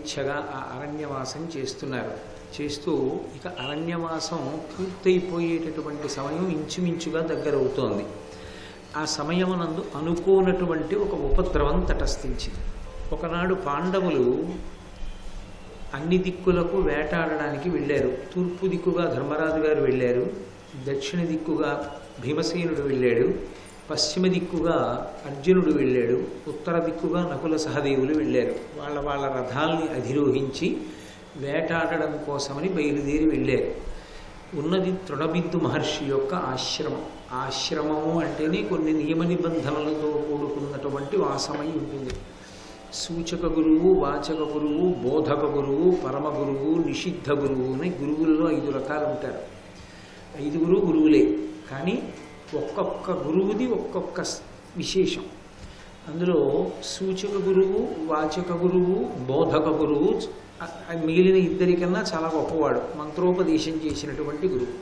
యథేచ్ఛగా ఆ అరణ్యవాసం చేస్తున్నారు చేస్తూ ఇక అరణ్యవాసం పూర్తయిపోయేటటువంటి సమయం ఇంచుమించుగా దగ్గరవుతోంది ఆ సమయమునందు అనుకోనటువంటి ఒక ఉపద్రవం తటస్థించింది ఒకనాడు పాండవులు అన్ని దిక్కులకు వేటాడడానికి వెళ్ళారు తూర్పు దిక్కుగా ధర్మరాజు గారు వెళ్ళారు దక్షిణ దిక్కుగా భీమసేనుడు వెళ్ళాడు పశ్చిమ దిక్కుగా అర్జునుడు వెళ్ళాడు ఉత్తర దిక్కుగా నకుల సహదేవులు వెళ్ళారు వాళ్ళ వాళ్ళ రథాల్ని అధిరోహించి వేటాడడం కోసమని బయలుదేరి వెళ్ళారు ఉన్నది తృణబిందు మహర్షి యొక్క ఆశ్రమం ఆశ్రమము అంటేనే కొన్ని నియమ నిబంధనలతో కూడుకున్నటువంటి వాసమై ఉంటుంది సూచక గురువు వాచక గురువు బోధక గురువు పరమ గురువు నిషిద్ధ గురువు అని గురువుల్లో ఐదు రకాలు ఉంటారు ఐదుగురు గురువులే కానీ ఒక్కొక్క గురువుది ఒక్కొక్క స్- విశేషం అందులో సూచక గురువు వాచక గురువు బోధక గురువు ఆ- ఆ మిగిలిన ఇద్దరికన్నా చాలా గొప్పవాడు మంత్రోపదేశం చేసినటువంటి గురువు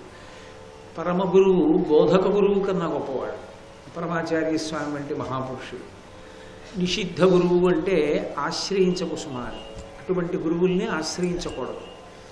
పరమ గురువు బోధక గురువు కన్నా గొప్పవాడు పరమాచార్య స్వామి వంటి మహాపురుషుడు నిషిద్ధ గురువు అంటే ఆశ్రయించకు సుమారు అటువంటి గురువుల్ని ఆశ్రయించకూడదు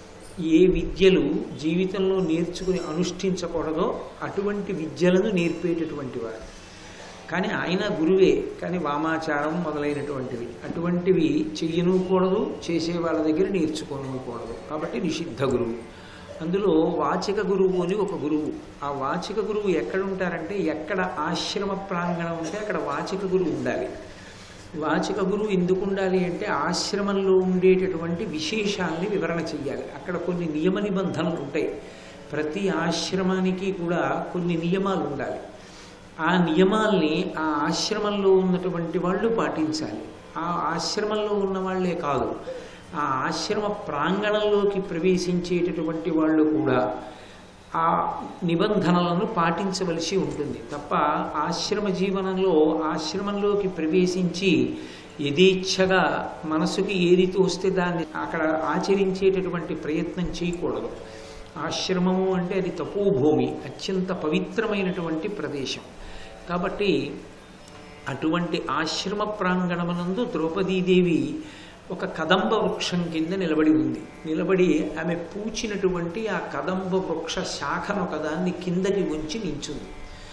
ఏ విద్యలు జీవితంలో నేర్చుకుని అనుష్ఠించకూడదో అటువంటి విద్యలను నేర్పేటటువంటి వారు కానీ ఆయన గురువే కానీ వామాచారం మొదలైనటువంటివి అటువంటివి చెయ్యనుకూడదు చేసే వాళ్ళ దగ్గర నేర్చుకోనుకూడదు కాబట్టి నిషిద్ధ గురువు అందులో వాచిక గురువు అని ఒక గురువు ఆ వాచిక గురువు ఎక్కడ ఉంటారంటే ఎక్కడ ఆశ్రమ ప్రాంగణం ఉంటే అక్కడ వాచిక గురువు ఉండాలి వాచిక గురువు ఎందుకు ఉండాలి అంటే ఆశ్రమంలో ఉండేటటువంటి విశేషాల్ని వివరణ చెయ్యాలి అక్కడ కొన్ని నియమ నిబంధనలు ఉంటాయి ప్రతి ఆశ్రమానికి కూడా కొన్ని నియమాలు ఉండాలి ఆ నియమాల్ని ఆ ఆశ్రమంలో ఉన్నటువంటి వాళ్ళు పాటించాలి ఆ ఆశ్రమంలో ఉన్న వాళ్ళే కాదు ఆ ఆశ్రమ ప్రాంగణంలోకి ప్రవేశించేటటువంటి వాళ్ళు కూడా ఆ నిబంధనలను పాటించవలసి ఉంటుంది తప్ప ఆశ్రమ జీవనంలో ఆశ్రమంలోకి ప్రవేశించి యథేచ్ఛగా మనసుకి ఏది తోస్తే దాన్ని అక్కడ ఆచరించేటటువంటి ప్రయత్నం చేయకూడదు ఆశ్రమము అంటే అది తపోభూమి అత్యంత పవిత్రమైనటువంటి ప్రదేశం కాబట్టి అటువంటి ఆశ్రమ ప్రాంగణమునందు ద్రౌపదీదేవి ఒక కదంబ వృక్షం కింద నిలబడి ఉంది నిలబడి ఆమె పూచినటువంటి ఆ కదంబ వృక్ష శాఖను ఒకదాన్ని కిందకి ఉంచి నించుంది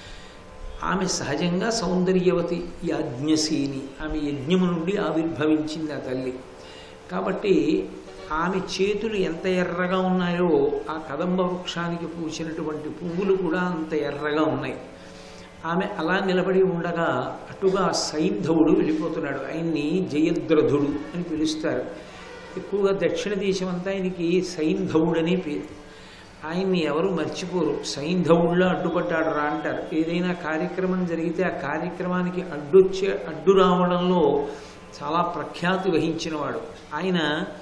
ఆమె సహజంగా సౌందర్యవతి యాజ్ఞశీని ఆమె యజ్ఞము నుండి ఆవిర్భవించింది ఆ తల్లి కాబట్టి ఆమె చేతులు ఎంత ఎర్రగా ఉన్నాయో ఆ కదంబ వృక్షానికి పూసినటువంటి పువ్వులు కూడా అంత ఎర్రగా ఉన్నాయి ఆమె అలా నిలబడి ఉండగా అటుగా సైంధవుడు వెళ్ళిపోతున్నాడు ఆయన్ని జయద్రథుడు అని పిలుస్తారు ఎక్కువగా దక్షిణ దేశం అంతా ఆయనకి సైంధవుడనే పేరు ఆయన్ని ఎవరు మర్చిపోరు సైంధవుల్లో అడ్డుపడ్డాడు రా అంటారు ఏదైనా కార్యక్రమం జరిగితే ఆ కార్యక్రమానికి అడ్డొచ్చే అడ్డు రావడంలో చాలా ప్రఖ్యాతి వహించినవాడు ఆయన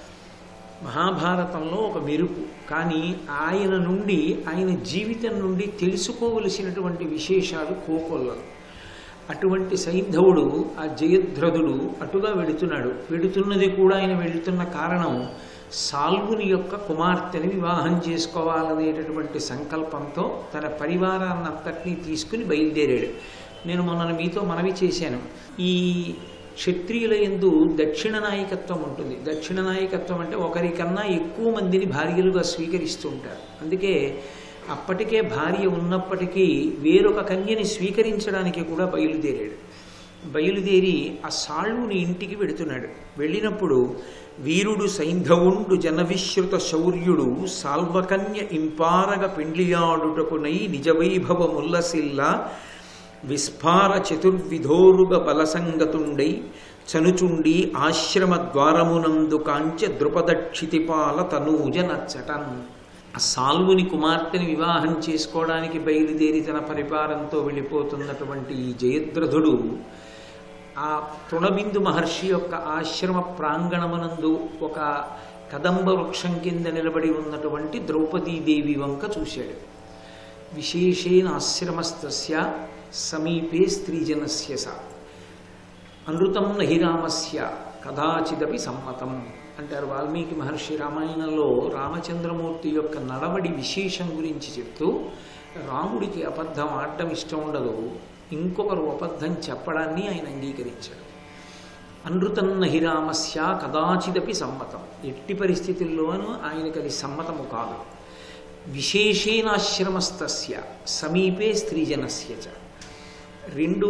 మహాభారతంలో ఒక మెరుపు కానీ ఆయన నుండి ఆయన జీవితం నుండి తెలుసుకోవలసినటువంటి విశేషాలు కోకొల్లలు అటువంటి సైంధవుడు ఆ జయద్రథుడు అటుగా వెడుతున్నాడు వెడుతున్నది కూడా ఆయన వెళుతున్న కారణం సాల్వుని యొక్క కుమార్తెని వివాహం చేసుకోవాలనేటటువంటి సంకల్పంతో తన పరివారాన్నంతటినీ తీసుకుని బయలుదేరాడు నేను మొన్న మీతో మనవి చేశాను ఈ క్షత్రియుల ఎందు దక్షిణ నాయకత్వం ఉంటుంది దక్షిణ నాయకత్వం అంటే ఒకరికన్నా ఎక్కువ మందిని భార్యలుగా స్వీకరిస్తూ ఉంటారు అందుకే అప్పటికే భార్య ఉన్నప్పటికీ వేరొక కన్యని స్వీకరించడానికి కూడా బయలుదేరాడు బయలుదేరి ఆ సాళ్ళుని ఇంటికి వెడుతున్నాడు వెళ్ళినప్పుడు వీరుడు సైంధవుండు జనవిశ్రుత శౌర్యుడు సాల్వకన్య ఇంపారగ పెండ్లియాడుటకునై నిజవైభవముల్లసిల్ల విస్ఫార చతుర్విధోరుగ బలసంగతుండై చనుచుండి ఆశ్రమ ద్వారమునందు కాంచ ద్రుపదక్షితిపాల తనూజ నచ్చటన్ ఆ సాల్వుని కుమార్తెని వివాహం చేసుకోవడానికి బయలుదేరి తన పరిపారంతో వెళ్ళిపోతున్నటువంటి ఈ జయద్రథుడు ఆ తృణబిందు మహర్షి యొక్క ఆశ్రమ ప్రాంగణమునందు ఒక కదంబ వృక్షం కింద నిలబడి ఉన్నటువంటి ద్రౌపదీదేవి వంక చూశాడు విశేషేణ ఆశ్రమస్తస్య సమీపే స్త్రీజనస్య స అనృతం నహి రామస్య కదాచిదపి సమ్మతం అంటారు వాల్మీకి మహర్షి రామాయణంలో రామచంద్రమూర్తి యొక్క నడవడి విశేషం గురించి చెప్తూ రాముడికి అబద్ధం ఆడటం ఇష్టం ఉండదు ఇంకొకరు అబద్ధం చెప్పడాన్ని ఆయన అంగీకరించాడు అనృతన్నహి రామస్య కదాచిదపి సమ్మతం ఎట్టి పరిస్థితుల్లోనూ ఆయనకి అది సమ్మతము కాదు విశేషేనాశ్రమస్తస్య సమీపే స్త్రీజనస్య చ రెండు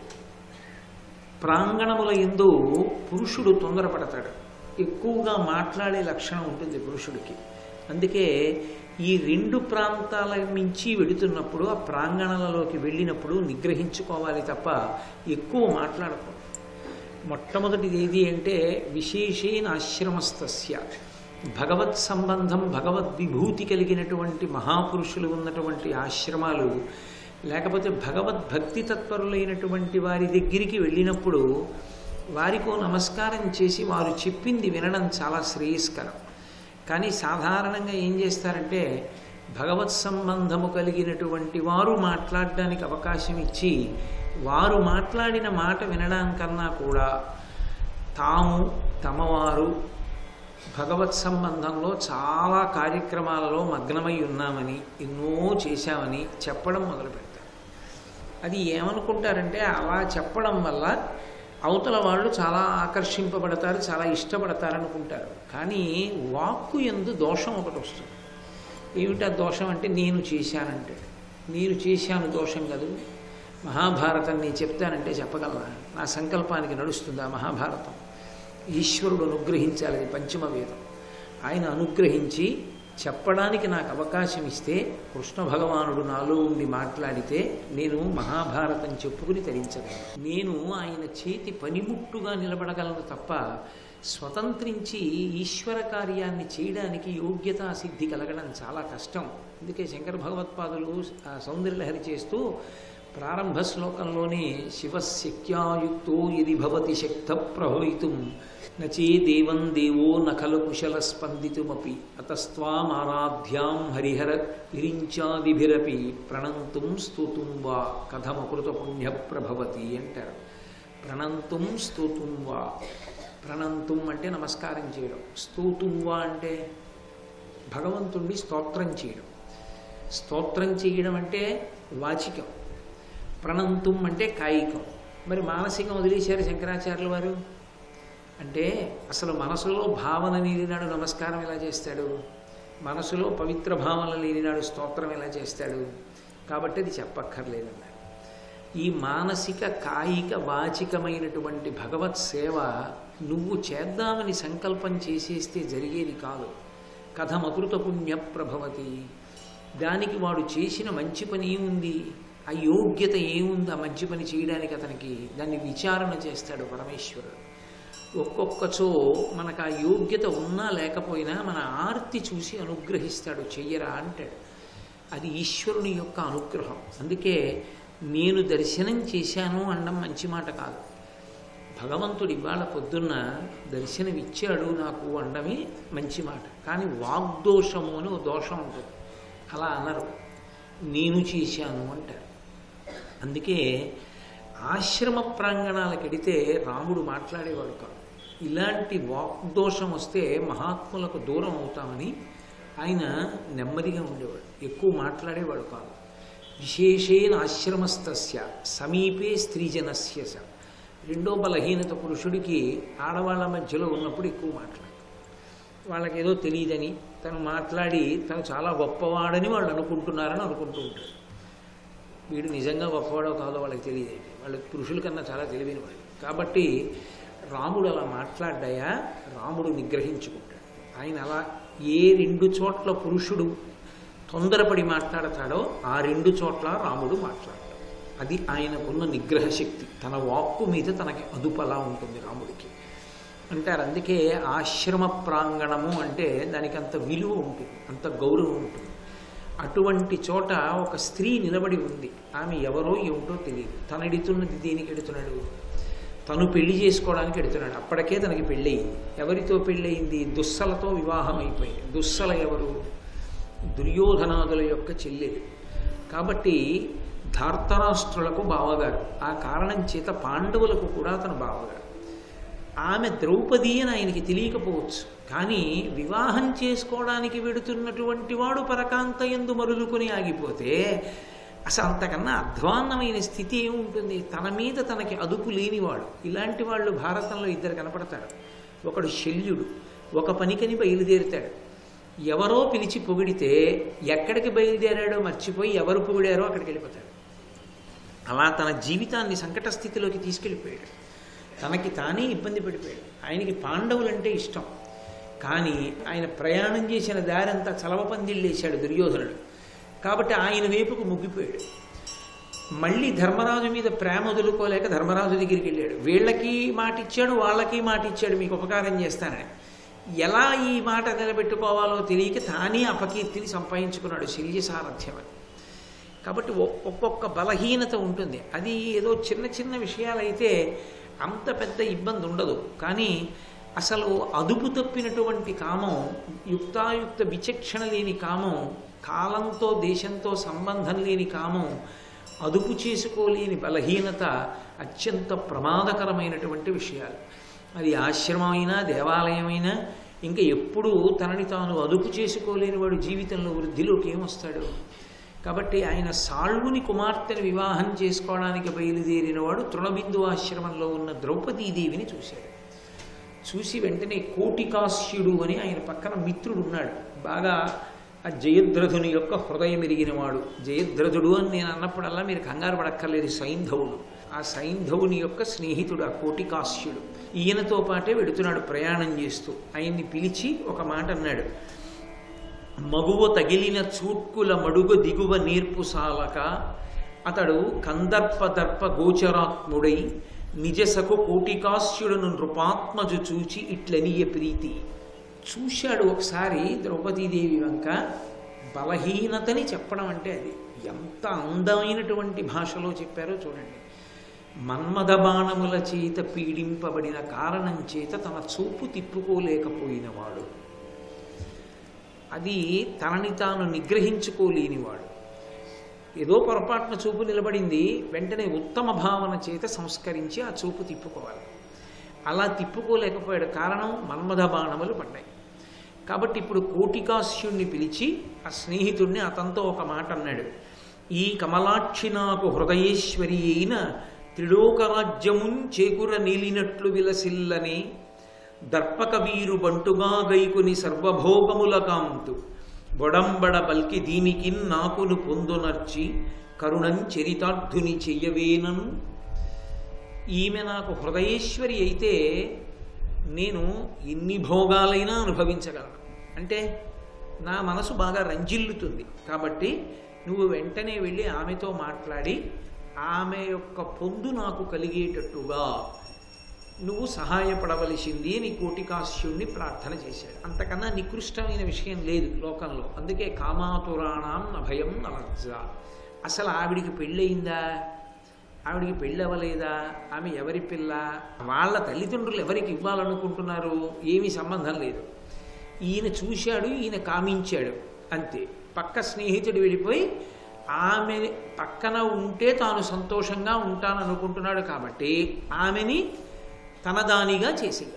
ప్రాంగణముల ఎందు పురుషుడు తొందరపడతాడు ఎక్కువగా మాట్లాడే లక్షణం ఉంటుంది పురుషుడికి అందుకే ఈ రెండు ప్రాంతాల మించి వెడుతున్నప్పుడు ఆ ప్రాంగణాలలోకి వెళ్ళినప్పుడు నిగ్రహించుకోవాలి తప్ప ఎక్కువ మాట్లాడకూడదు మొట్టమొదటిది ఏది అంటే విశేషేణ ఆశ్రమస్తస్య భగవత్ సంబంధం భగవద్విభూతి కలిగినటువంటి మహాపురుషులు ఉన్నటువంటి ఆశ్రమాలు లేకపోతే భగవద్భక్తి తత్పరులైనటువంటి వారి దగ్గరికి వెళ్ళినప్పుడు వారికో నమస్కారం చేసి వారు చెప్పింది వినడం చాలా శ్రేయస్కరం కానీ సాధారణంగా ఏం చేస్తారంటే భగవత్ సంబంధము కలిగినటువంటి వారు మాట్లాడడానికి అవకాశం ఇచ్చి వారు మాట్లాడిన మాట వినడానికన్నా కూడా తాము తమవారు భగవత్ సంబంధంలో చాలా కార్యక్రమాలలో మగ్నమై ఉన్నామని ఎన్నో చేశామని చెప్పడం మొదలు పెడతారు అది ఏమనుకుంటారంటే అలా చెప్పడం వల్ల అవతల వాళ్ళు చాలా ఆకర్షింపబడతారు చాలా ఇష్టపడతారు అనుకుంటారు కానీ వాక్కు ఎందు దోషం ఒకటి వస్తుంది ఏమిటా దోషం అంటే నేను చేశానంటే నేను చేశాను దోషం కదూ మహాభారతం నేను చెప్తానంటే చెప్పగలరా నా సంకల్పానికి నడుస్తుందా మహాభారతం ఈశ్వరుడు అనుగ్రహించాలి అది పంచమ వేదం ఆయన అనుగ్రహించి చెప్పడానికి నాకు అవకాశం ఇస్తే కృష్ణ భగవానుడు నాలో ఉండి మాట్లాడితే నేను మహాభారతం చెప్పుకుని తరించగలను నేను ఆయన చేతి పనిముట్టుగా నిలబడగలను తప్ప స్వతంత్రించి ఈశ్వర కార్యాన్ని చేయడానికి యోగ్యతా సిద్ధి కలగడం చాలా కష్టం అందుకే శంకర భగవత్పాదులు ఆ సౌందర్యలహరి చేస్తూ ప్రారంభ శ్లోకంలోనే శివశక్యాయుక్తో ఇది భవతి శక్త ప్రభవితుం నచే దేవం దేవో నఖలు కుశల స్పందితుమపి అతస్వామారాధ్యాం హరిహర విరించాదిభిరపి ప్రణంతుం స్తుతుం వా కథమకృత పుణ్య ప్రభవతి అంటారు ప్రణంతుం స్తుతుం వా ప్రణంతుం అంటే నమస్కారం చేయడం స్తూతుం వా అంటే భగవంతుణ్ణి స్తోత్రం చేయడం స్తోత్రం చేయడం అంటే వాచికం ప్రణంతుం అంటే కాయికం మరి మానసికం వదిలేశారు శంకరాచార్యుల వారు అంటే అసలు మనసులో భావన లేనినాడు నమస్కారం ఎలా చేస్తాడు మనసులో పవిత్ర భావన లేనినాడు స్తోత్రం ఎలా చేస్తాడు కాబట్టి అది చెప్పక్కర్లేదన్నారు ఈ మానసిక కాయిక వాచికమైనటువంటి భగవత్ సేవ నువ్వు చేద్దామని సంకల్పం చేసేస్తే జరిగేది కాదు కథమకృత పుణ్య ప్రభవతి దానికి వాడు చేసిన మంచి పని ఏముంది ఆ యోగ్యత ఏముంది ఆ మంచి పని చేయడానికి అతనికి దాన్ని విచారణ చేస్తాడు పరమేశ్వరుడు ఒక్కొక్కచో మనకు ఆ యోగ్యత ఉన్నా లేకపోయినా మన ఆర్తి చూసి అనుగ్రహిస్తాడు చెయ్యరా అంటాడు అది ఈశ్వరుని యొక్క అనుగ్రహం అందుకే నేను దర్శనం చేశాను అనడం మంచి మాట కాదు భగవంతుడు ఇవాళ పొద్దున్న దర్శనం ఇచ్చాడు నాకు అనడమే మంచి మాట కానీ వాగ్దోషము అని ఓ దోషం ఉంటుంది అలా అనరు నేను చేశాను అంటారు అందుకే ఆశ్రమ ప్రాంగణాలకు వెడితే రాముడు మాట్లాడేవాడు కాదు ఇలాంటి వాగ్దోషం వస్తే మహాత్ములకు దూరం అవుతామని ఆయన నెమ్మదిగా ఉండేవాడు ఎక్కువ మాట్లాడేవాడు కాదు విశేషేణ ఆశ్రమస్తస్య సమీపే స్త్రీజనస్య స. రెండో బలహీనత పురుషుడికి ఆడవాళ్ళ మధ్యలో ఉన్నప్పుడు ఎక్కువ మాట్లాడతాడు వాళ్ళకి ఏదో తెలియదని తను మాట్లాడి తను చాలా గొప్పవాడని వాళ్ళు అనుకుంటున్నారని అనుకుంటూ ఉంటాడు వీడు నిజంగా గొప్పవాడో కాదో వాళ్ళకి తెలియదు వాళ్ళకి పురుషుల కన్నా చాలా తెలివైన వాడు కాబట్టి రాముడు అలా మాట్లాడ్డాయా రాముడు నిగ్రహించుకుంటాడు ఆయన అలా ఏ రెండు చోట్ల పురుషుడు తొందరపడి మాట్లాడతాడో ఆ రెండు చోట్ల రాముడు మాట్లాడతాడు అది ఆయనకున్న నిగ్రహ శక్తి తన వాక్కు మీద తనకి అదుపలా ఉంటుంది రాముడికి అంటారు అందుకే ఆశ్రమ ప్రాంగణము అంటే దానికి అంత విలువ ఉంటుంది అంత గౌరవం ఉంటుంది అటువంటి చోట ఒక స్త్రీ నిలబడి ఉంది ఆమె ఎవరో ఏమిటో తెలియదు తను ఎడుతున్నది దేనికి ఎడుతున్నాడు తను పెళ్లి చేసుకోవడానికి ఎడుతున్నాడు అప్పటికే తనకి పెళ్ళయింది ఎవరితో పెళ్ళయింది దుస్సలతో వివాహం అయిపోయింది దుస్సల ఎవరు దుర్యోధనాదుల యొక్క చెల్లెలు కాబట్టి ధార్తరాష్ట్రులకు బావగారు ఆ కారణం చేత పాండవులకు కూడా తన బావగారు ఆమె ద్రౌపది అని ఆయనకి తెలియకపోవచ్చు కానీ వివాహం చేసుకోవడానికి వెడుతున్నటువంటి వాడు పరకాంత ఎందు మరులుకొని ఆగిపోతే అసలు అంతకన్నా అధ్వాన్నమైన స్థితి ఏముంటుంది తన మీద తనకి అదుపు లేనివాడు ఇలాంటి వాళ్ళు భారతంలో ఇద్దరు కనపడతారు ఒకడు శల్యుడు ఒక పనికని బయలుదేరుతాడు ఎవరో పిలిచి పొగిడితే ఎక్కడికి బయలుదేరాడో మర్చిపోయి ఎవరు పొగిడారో అక్కడికి వెళ్ళిపోతాడు అలా తన జీవితాన్ని సంకట స్థితిలోకి తీసుకెళ్ళిపోయాడు తనకి తానే ఇబ్బంది పడిపోయాడు ఆయనకి పాండవులంటే ఇష్టం కానీ ఆయన ప్రయాణం చేసిన దారంతా చలవ పందిళ్ళేశాడు దుర్యోధనుడు కాబట్టి ఆయన వైపుకు ముగ్గిపోయాడు మళ్ళీ ధర్మరాజు మీద ప్రేమ వదులుకోలేక ధర్మరాజు దగ్గరికి వెళ్ళాడు వీళ్ళకి మాట ఇచ్చాడు వాళ్ళకి మాట ఇచ్చాడు మీకు ఉపకారం చేస్తానని ఎలా ఈ మాట నిలబెట్టుకోవాలో తెలియక తానే అపకీర్తిని సంపాదించుకున్నాడు శల్య సారథ్యం అని కాబట్టి ఒ- ఒక్కొక్క బలహీనత ఉంటుంది అది ఏదో చిన్న చిన్న విషయాలైతే అంత పెద్ద ఇబ్బంది ఉండదు కానీ అసలు అదుపు తప్పినటువంటి కామం యుక్తాయుక్త విచక్షణ లేని కామం కాలంతో దేశంతో సంబంధం లేని కామం అదుపు చేసుకోలేని బలహీనత అత్యంత ప్రమాదకరమైనటువంటి విషయాలు అది ఆశ్రమమైనా దేవాలయమైనా ఇంకా ఎప్పుడూ తనని తాను అదుపు చేసుకోలేని వాడు జీవితంలో వృద్ధిలోకి ఏమొస్తాడు కాబట్టి ఆయన సాళ్వుని కుమార్తెను వివాహం చేసుకోవడానికి బయలుదేరిన వాడు తృణబిందు ఆశ్రమంలో ఉన్న ద్రౌపదీదేవిని చూశాడు చూసి వెంటనే కోటికాస్యుడు అని ఆయన పక్కన మిత్రుడు ఉన్నాడు బాగా ఆ జయద్రథుని యొక్క హృదయం ఎరిగినవాడు జయద్రథుడు అని నేను అన్నప్పుడల్లా మీరు కంగారు పడక్కర్లేదు సైంధవుడు ఆ సైంధవుని యొక్క స్నేహితుడు ఆ కోటికాస్యుడు ఈయనతో పాటే వెడుతున్నాడు ప్రయాణం చేస్తూ ఆయన్ని పిలిచి ఒక మాట అన్నాడు మగువ తగిలిన చూట్కుల మడుగు దిగువ నేర్పు సాలక అతడు కందర్ప దర్ప గోచరాత్ముడై నిజసకు కోటికాస్యుడను నృపాత్మజు చూచి ఇట్లనియ ప్రీతి చూశాడు ఒకసారి ద్రౌపదీదేవి వంక బలహీనతని చెప్పడం అంటే అది ఎంత అందమైనటువంటి భాషలో చెప్పారో చూడండి మన్మథ బాణముల చేత పీడింపబడిన కారణం చేత తన చూపు తిప్పుకోలేకపోయినవాడు అది తనని తాను నిగ్రహించుకోలేనివాడు ఏదో పొరపాటున చూపు నిలబడింది వెంటనే ఉత్తమ భావన చేత సంస్కరించి ఆ చూపు తిప్పుకోవాలి అలా తిప్పుకోలేకపోయాడు కారణం మన్మథ బాణములు పడ్డాయి కాబట్టి ఇప్పుడు కోటికాస్యుణ్ణి పిలిచి ఆ స్నేహితుణ్ణి అతనితో ఒక మాట అన్నాడు ఈ కమలాక్షి నాకు హృదయేశ్వరి అయిన త్రిలోకరాజ్యమున్ చేకుర నీలినట్లు విలసిల్లని దర్పక వీరు బంటుగా గైకుని సర్వభోగముల కాంతు బొడంబడ బల్కి దీనికి నాకును పొందునర్చి కరుణం చరితార్థుని చెయ్యవేనను ఈమె నాకు హృదయేశ్వరి అయితే నేను ఎన్ని భోగాలైనా అనుభవించగలను అంటే నా మనసు బాగా రంజిల్లుతుంది కాబట్టి నువ్వు వెంటనే వెళ్ళి ఆమెతో మాట్లాడి ఆమె యొక్క పొందు నాకు కలిగేటట్టుగా నువ్వు సహాయపడవలసింది అని కోటికాస్యుణ్ణి ప్రార్థన చేశాడు అంతకన్నా నికృష్టమైన విషయం లేదు లోకంలో అందుకే కామాతురాణం అభయం నలజ్జ అసలు ఆవిడికి పెళ్ళయిందా ఆవిడికి పెళ్ళవలేదా ఆమె ఎవరి పిల్ల వాళ్ళ తల్లిదండ్రులు ఎవరికి ఇవ్వాలనుకుంటున్నారు ఏమీ సంబంధం లేదు ఈయన చూశాడు ఈయన కామించాడు అంతే పక్క స్నేహితుడు వెళ్ళిపోయి ఆమె పక్కన ఉంటే తాను సంతోషంగా ఉంటాననుకుంటున్నాడు కాబట్టి ఆమెని తనదానిగా చేసేయాలి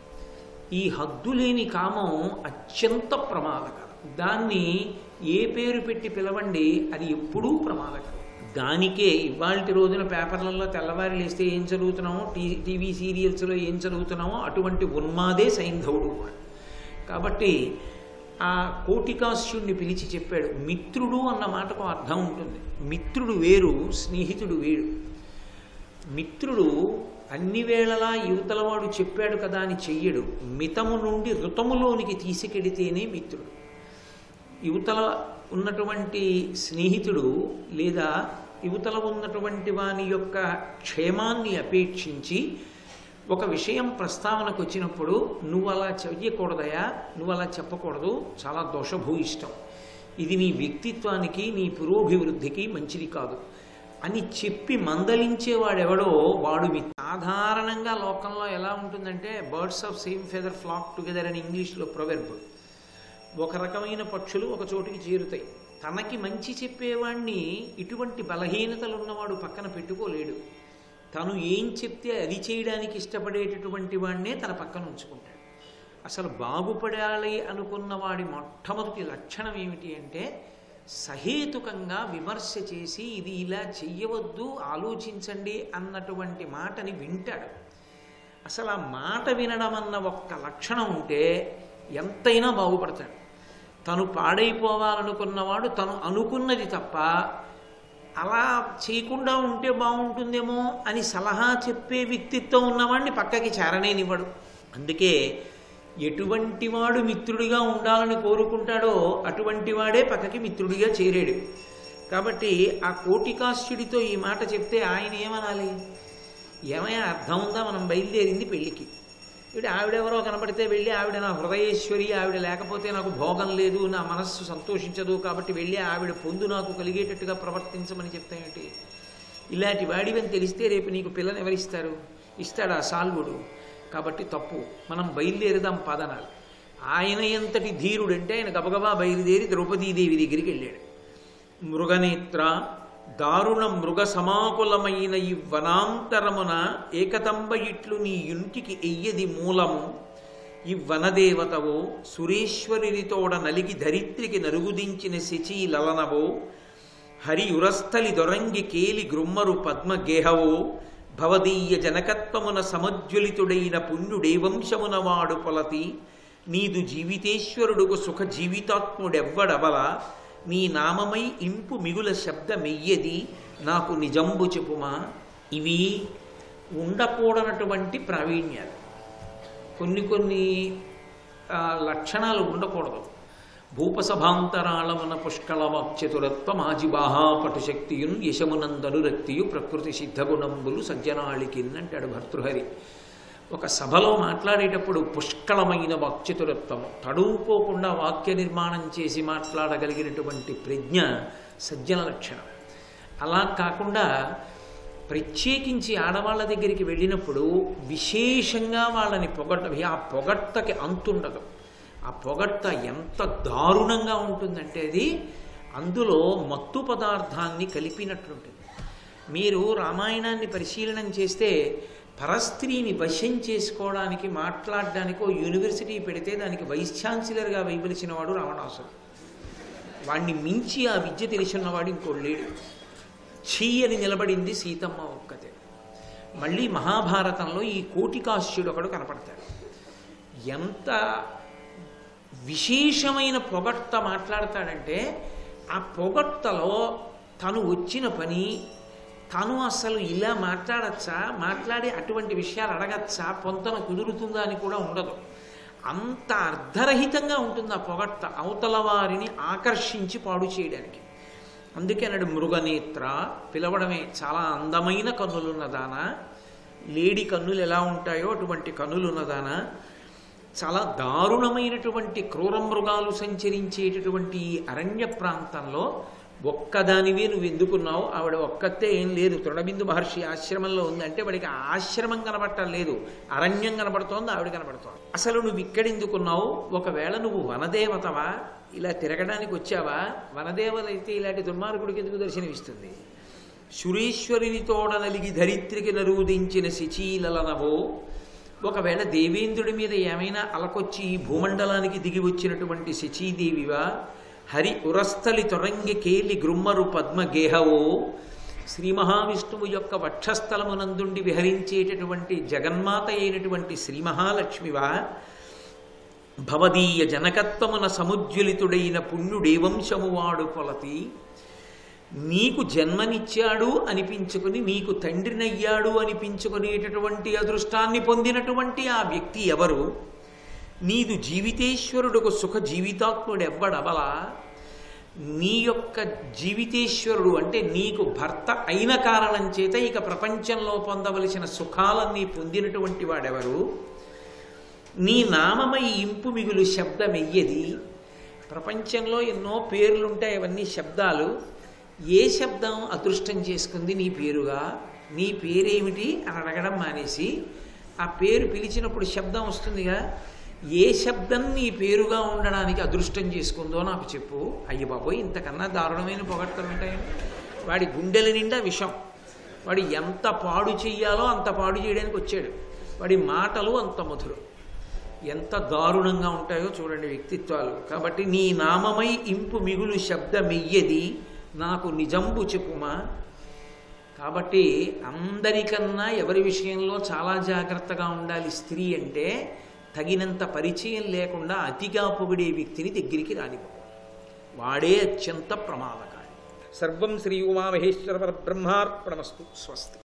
ఈ హద్దులేని కామం అత్యంత ప్రమాదకరం దాన్ని ఏ పేరు పెట్టి పిలవండి అది ఎప్పుడూ ప్రమాదకరం దానికే ఇవాళ రోజున పేపర్లలో తెల్లవారి లేస్తే ఏం చదువుతున్నామో టీ టీవీ సీరియల్స్లో ఏం చదువుతున్నామో అటువంటి ఉన్మాదే సైంధవుడు కూడా కాబట్టి ఆ కోటికాస్యుణ్ణి పిలిచి చెప్పాడు మిత్రుడు అన్న మాటకు అర్థం ఉంటుంది మిత్రుడు వేరు స్నేహితుడు వేరు మిత్రుడు అన్ని వేళలా యువతలవాడు చెప్పాడు కదా అని చెయ్యడు మితము నుండి ఋతములోనికి తీసుకెడితేనే మిత్రుడు యువతల ఉన్నటువంటి స్నేహితుడు లేదా యువతల ఉన్నటువంటి వాని యొక్క క్షేమాన్ని అపేక్షించి ఒక విషయం ప్రస్తావనకు వచ్చినప్పుడు నువ్వు అలా చెయ్యకూడదయా నువ్వు అలా చెప్పకూడదు చాలా దోషభూయిష్టం ఇది నీ వ్యక్తిత్వానికి నీ పురోభివృద్ధికి మంచిది కాదు అని చెప్పి మందలించేవాడెవడో వాడు మీ సాధారణంగా లోకంలో ఎలా ఉంటుందంటే birds of same feather flock together అని ఇంగ్లీష్లో ప్రొవెర్బ్ ఒక రకమైన పక్షులు ఒక చోటికి చేరుతాయి తనకి మంచి చెప్పేవాణ్ణి ఇటువంటి బలహీనతలు ఉన్నవాడు పక్కన పెట్టుకోలేడు తను ఏం చెప్తే అది చేయడానికి ఇష్టపడేటటువంటి వాడినే తన పక్కన ఉంచుకుంటాడు అసలు బాగుపడాలి అనుకున్న వాడి మొట్టమొదటి లక్షణం ఏమిటి అంటే సహేతుకంగా విమర్శ చేసి ఇది ఇలా చెయ్యవద్దు ఆలోచించండి అన్నటువంటి మాటని వింటాడు అసలు ఆ మాట వినడం అన్న ఒక్క లక్షణం ఉంటే ఎంతైనా బాగుపడతాడు తను పాడైపోవాలనుకున్నవాడు తను అనుకున్నది తప్ప అలా చేయకుండా ఉంటే బాగుంటుందేమో అని సలహా చెప్పే వ్యక్తిత్వం ఉన్నవాడిని పక్కకి చేరనేనివ్వడు అందుకే ఎటువంటి వాడు మిత్రుడిగా ఉండాలని కోరుకుంటాడో అటువంటి వాడే పక్కకి మిత్రుడిగా చేరాడు కాబట్టి ఆ కోటికాశ్యుడితో ఈ మాట చెప్తే ఆయన ఏమనాలి ఏమయ్యా అర్థం ఉందా మనం బయలుదేరింది పెళ్ళికి ఇప్పుడు ఆవిడెవరో కనపడితే వెళ్ళి ఆవిడ నా హృదయేశ్వరి ఆవిడ లేకపోతే నాకు భోగం లేదు నా మనస్సు సంతోషించదు కాబట్టి వెళ్ళి ఆవిడ పొందు నాకు కలిగేటట్టుగా ప్రవర్తించమని చెప్తాయేంటి ఇలాంటి వాడివని తెలిస్తే రేపు నీకు పిల్లని ఎవరిస్తారు ఇస్తాడా సాల్వుడు కాబట్టి తప్పు మనం బయలుదేరదాం పదనాలు ఆయన ఎంతటి ధీరుడంటే ఆయన గబగబా బయలుదేరి ద్రౌపదీదేవి దగ్గరికి వెళ్ళాడు మృగనేత్ర దారుణ మృగ సమాకులమైన ఈ వనాంతరమున ఏకతంబ ఇట్లు నీ ఇంటికి ఎయ్యది మూలము ఈ వనదేవతవో సురేశ్వరితోడ నలిగి ధరిత్రికి నరుగుదించిన శచీ లలనవో హరి ఉరస్థలి దొరంగి కేలి గ్రుమ్మరు పద్మగేహవో భవదీయ జనకత్వమున సముజ్వలితుడైన పుణ్యుడేవంశమున వాడు పొలతి నీదు జీవితేశ్వరుడుకు సుఖ జీవితాత్ముడెవ్వడవల నీ నామమై ఇంపు మిగుల శబ్దమెయ్యది నాకు నిజంబు చెప్పుమా ఇవి ఉండకూడనటువంటి ప్రావీణ్యాలు కొన్ని కొన్ని ఆ, లక్షణాలు ఉండకూడదు భూపసభాంతరాళమున పుష్కళవాక్చతురత్వమాజిబాహా పటుశక్తియున్ యశమునందనురక్తియు ప్రకృతి సిద్ధగుణంబులు సజ్జనాళికిన్ అంటాడు భర్తృహరి ఒక సభలో మాట్లాడేటప్పుడు పుష్కళమైన వాక్చతురత్వము తడువుకోకుండా వాక్య నిర్మాణం చేసి మాట్లాడగలిగినటువంటి ప్రజ్ఞ సజ్జన లక్షణం అలా కాకుండా ప్రత్యేకించి ఆడవాళ్ళ దగ్గరికి వెళ్ళినప్పుడు విశేషంగా వాళ్ళని పొగట్ట ఆ పొగట్టకి అంతుండదు ఆ పొగట్ట ఎంత దారుణంగా ఉంటుందంటే అది అందులో మత్తు పదార్థాన్ని కలిపినట్లుంటుంది మీరు రామాయణాన్ని పరిశీలనం చేస్తే పరస్త్రీని వశం చేసుకోవడానికి మాట్లాడడానికి ఓ యూనివర్సిటీ పెడితే దానికి వైస్ ఛాన్సలర్గా వేయవలసిన వాడు రావణాసుడు వాణ్ణి మించి ఆ విద్య తెలిసిన్నవాడు ఇంకోడు లేడు ఛీ అని నిలబడింది సీతమ్మ ఒక్కతే మళ్ళీ మహాభారతంలో ఈ కోటికాశ్యుడు ఒకడు కనపడతాడు ఎంత విశేషమైన పొగట్ట మాట్లాడతాడంటే ఆ పొగట్టలో తను వచ్చిన పని తను అసలు ఇలా మాట్లాడచ్చా మాట్లాడి అటువంటి విషయాలు అడగచ్చా పొంతన కుదురుతుందా అని కూడా ఉండదు అంత అర్ధరహితంగా ఉంటుంది ఆ పొగట్ట అవతల వారిని ఆకర్షించి పాడు చేయడానికి అందుకే అన్నాడు మృగనేత్ర పిలవడమే చాలా అందమైన కన్నులున్నదానా లేడి కన్నులు ఎలా ఉంటాయో అటువంటి కన్నులున్నదానా చాలా దారుణమైనటువంటి క్రూర మృగాలు సంచరించేటటువంటి ఈ అరణ్య ప్రాంతంలో ఒక్కదానివే నువ్వు ఎందుకున్నావు ఆవిడ ఒక్కతే ఏం లేదు తృణబిందు మహర్షి ఆశ్రమంలో ఉంది అంటే వాడికి ఆ ఆశ్రమం కనబడటం లేదు అరణ్యం కనబడుతోంది ఆవిడ కనబడుతోంది అసలు నువ్వు ఇక్కడెందుకున్నావు ఒకవేళ నువ్వు వనదేవతవా ఇలా తిరగడానికి వచ్చావా వనదేవత అయితే ఇలాంటి దుర్మార్గుడికి ఎందుకు దర్శనమిస్తుంది సురేశ్వరిని తోడ నలిగి ధరిత్రికి నరుదించిన శచీలలనవో ఒకవేళ దేవేంద్రుడి మీద ఏమైనా అలకొచ్చి ఈ భూమండలానికి దిగి వచ్చినటువంటి శచీదేవివా హరి ఉరస్థలి తొరంగి కేలి గ్రుమ్మరు పద్మగేహవో శ్రీ మహావిష్ణువు యొక్క వక్షస్థలమునందుండి విహరించేటటువంటి జగన్మాత అయినటువంటి శ్రీ మహాలక్ష్మివా భవదీయ జనకత్వమున సముజ్వలితుడైన పుణ్యుడేవంశము వాడు కొలతి నీకు జన్మనిచ్చాడు అనిపించుకుని నీకు తండ్రినయ్యాడు అనిపించుకునేటటువంటి అదృష్టాన్ని పొందినటువంటి ఆ వ్యక్తి ఎవరు నీదు జీవితేశ్వరుడుకు సుఖ జీవితాత్ముడెవ్వడవలా నీ యొక్క జీవితేశ్వరుడు అంటే నీకు భర్త అయిన కారణం చేత ఇక ప్రపంచంలో పొందవలసిన సుఖాలన్నీ పొందినటువంటి వాడెవరు నీ నామమై ఇంపు మిగులు శబ్దమెయ్యది ప్రపంచంలో ఎన్నో పేర్లుంటాయి అవన్నీ శబ్దాలు ఏ శబ్దం అదృష్టం చేసుకుంది నీ పేరుగా నీ పేరేమిటి అని అడగడం మానేసి ఆ పేరు పిలిచినప్పుడు శబ్దం వస్తుందిగా ఏ శబ్దం నీ పేరుగా ఉండడానికి అదృష్టం చేసుకుందో నాకు చెప్పు అయ్య బాబోయ్ ఇంతకన్నా దారుణమైన పొగడ్తలు ఉంటాయండి వాడి గుండెల నిండా విషం వాడు ఎంత పాడు చెయ్యాలో అంత పాడు చేయడానికి వచ్చాడు వాడి మాటలు అంత మధురం ఎంత దారుణంగా ఉంటాయో చూడండి వ్యక్తిత్వాలు కాబట్టి నీ నామమై ఇంపు మిగులు శబ్దమెయ్యది నాకు నిజంబు చెప్పుమా కాబట్టి అందరికన్నా ఎవరి విషయంలో చాలా జాగ్రత్తగా ఉండాలి స్త్రీ అంటే తగినంత పరిచయం లేకుండా అతిగా పొగిడే వ్యక్తిని దగ్గరికి రానివ్వ వాడే అత్యంత ప్రమాదకారి సర్వం శ్రీ ఉమామహేశ్వర బ్రహ్మార్పణమస్తు స్వస్తి